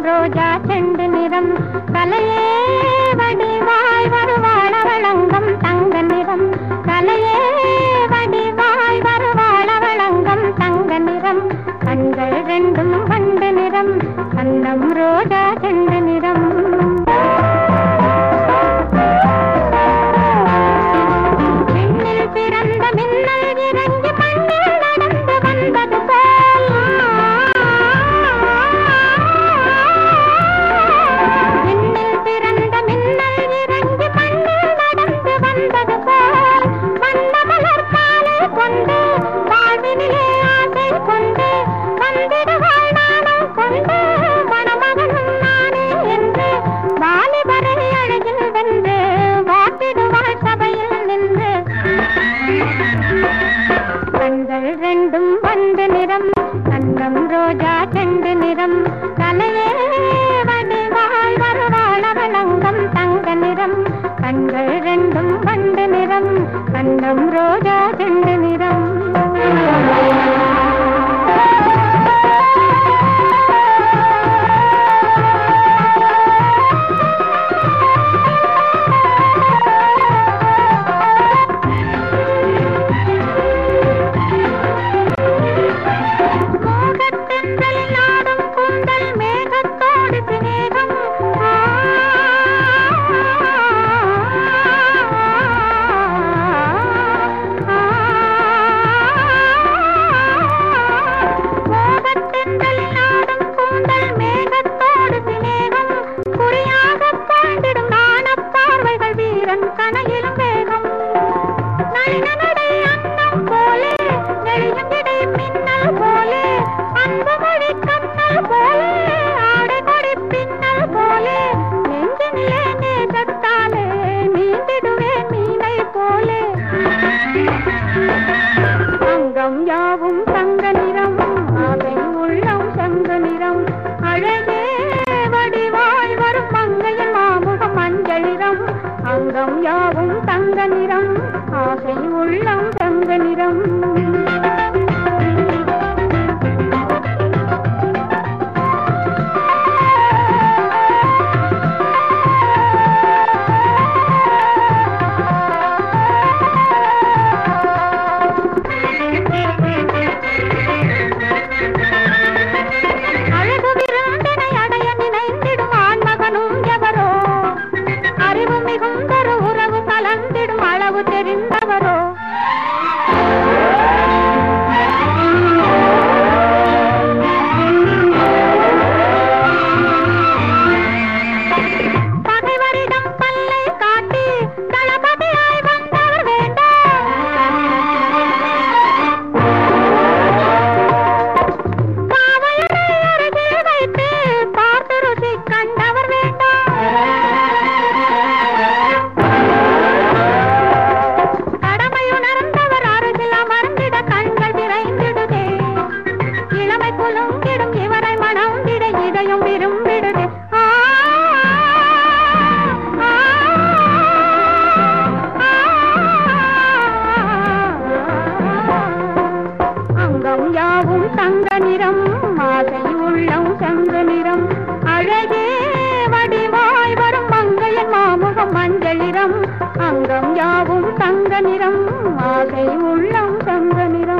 ரோஜா cent நிறம் கலையே வடிவாய் வருவாள வளங்கம் தங்க நிறம் கலையே வடிவாய் வருவாள வளங்கம் தங்க நிறம் கண்கள் ரெண்டும் வண்டு நிறம் கண்ணம் ரோஜா செண்டு நிறம் விண்ணில் பிறந்த மின்னல் இறங்கி மண்ணில் நடந்து வந்தது போல் விண்ணில் பிறந்த மின்னல் இறங்கி மண்ணில் நடந்து வந்தது போல் வண்ண மலர் காலை கொண்டு வாழ்வினிலே ஆசை கொண்டு வந்திடுவாள் நானும் கொண்டு மணமகனும் நானே என்று வாலிபரை அழகில் வென்று வாட்டிடுவாள் சபையில் நின்று கண்கள் ரெண்டும் வண்டு நிறம் கண்டம் ரோஜா செண்டு நிறம் கலையே வடிவாய் வருவாள் அவளங்கம் தங்க நிறம் கண்கள் ரெண்டும் வண்டு நிறம் கண்டம் ரோஜா செண்டு நிறம் மோகத்தென்றலில் ஆடும் கூந்தல் மேகத்தோடு சிநேகம் ஆ, மோகத்தென்றலில் ஆடும் கூந்தல் மேகத்தோடு சிநேகம் குறியாகப் பாய்ந்திடும் நாணப் பார்வைகள் வீரன் கனையிலும் வேகம் நளின நடை அன்னம் போலே நெளியும் இடை மின்னல் போலே அன்பு மொழி கண்ணல் போலே ஆடை கொடி பின்னல் போலே நெஞ்சினிலே நேசத்தாலே நீந்திடுவேன் மீனை போலே அங்கம் யாவும் தங்க நிறம் ஆசை உள்ளம் சங்க நிறம் அழகே வடிவாய் வரும் மங்கையின் மாமுகம் மஞ்சளிரம் அங்கம் யாவும் தங்க நிறம் ஆசை உள்ளம் தங்க நிறம் அழகு விருந்தினை அடைய நினைந்திடும் ஆண்மகனும் எவரோ அறிவு மிகுந்தொரு உறவு கலந்திடும் அளவு தெரிந்தவரோ பகைவரிடம் பல்லை காட்டி தளபதியாய் வந்தவர் வேண்டாம் காவலரை அருகில் வைத்து பார்த்து ருசி கண்டவர் வேண்டாம் கடமையுணர்ந்தவர் அருகில் அமர்ந்திட கண்கள் விரைந்திடுதே இளமை குலுங்கிடும் இவரை மணந்திட இதயம் விரும்பிடுதே ஆ, ஆ, ஆ. அங்கம் யாவும் தங்க நிறம் ஆசை உள்ளம் சங்க நிறம் அழகே வடிவாய் வரும் மங்கையன் மாமுகம் மஞ்சளிரம் அங்கம் யாவும் தங்க நிறம் ஆசை உள்ளம் சங்க நிறம்